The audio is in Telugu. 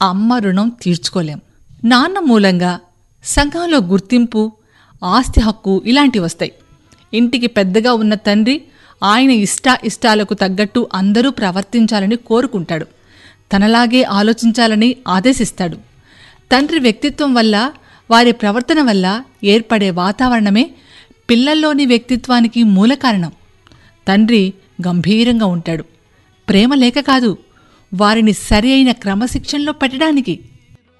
అమ్మ రుణం తీర్చుకోలేం నాన్న మూలంగా సంఘంలో గుర్తింపు ఆస్తి హక్కు ఇలాంటివి వస్తాయి ఇంటికి పెద్దగా ఉన్న తండ్రి ఆయన ఇష్ట ఇష్టాలకు తగ్గట్టు అందరూ ప్రవర్తించాలని కోరుకుంటాడు తనలాగే ఆలోచించాలని ఆదేశిస్తాడు తండ్రి వ్యక్తిత్వం వల్ల వారి ప్రవర్తన వల్ల ఏర్పడే వాతావరణమే పిల్లల్లోని వ్యక్తిత్వానికి మూల కారణం తండ్రి గంభీరంగా ఉంటాడు ప్రేమ లేక కాదు వారిని సరి అయిన క్రమశిక్షణలో పెట్టడానికి